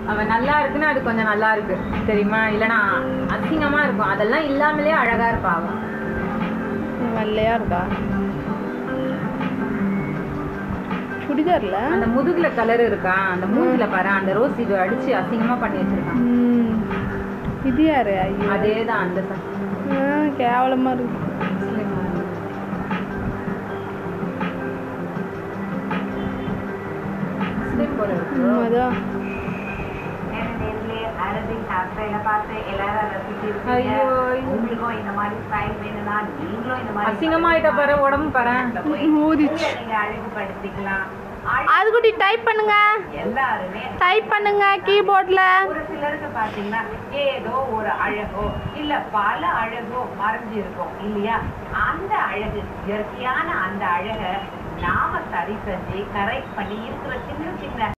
அவன் நல்லா இருக்குன்னா அது கொஞ்சம் நல்லா இருக்கு தெரியுமா இல்லனா அசிங்கமா இருக்கும் அதெல்லாம் இல்லாமலே அழகா இருப்பா அவன் வெள்ளையா இருக்கா சுடிதார்ல அந்த முதுகுல கலர் இருக்கா அந்த மூஞ்சில பாரு அந்த ரோஸ் இது அடிச்சு அசிங்கமா பண்ணி வச்சிருக்கான் ம். இது யாரு ஐயோ அதேதான் அந்த ச- ஆ, கேவலமா இருக்கு முஸ்லிம் போல இருக்கு. ம், அதான் நேர்லயே அரபிக் ஹேர்ஸ்டைல பார்த்து எல்லாரும் ரசிச்சிருக்கீங்க. ஐயோ, ஐயோ. உங்களுக்கும் இந்த மாதிரி ஸ்டைல் வேணும்னா நீங்களும் இந்த மாதிரி அசிங்கமாயிட்ட பாரு உடம்பு பாரு போய் ஊதிச்சு உங்களை நீங்க அழகுபடுத்திக்கலாம் அழ- அது குட்டி டைப் பண்ணுங்க எல்லாருமே டைப் பண்ணுங்க கீபோர்ட்ல ஒரு சிலருக்கு பாத்தீங்கன்னா ஏதோ ஒரு அழகோ இல்ல பல அழகோ மறைஞ்சு இருக்கும் இல்லையா அந்த அழகு இயற்கையான அந்த அழகை நாம சரி செஞ்சு கரெக்ட் பண்ணி இருக்கிற சின்ன சின்ன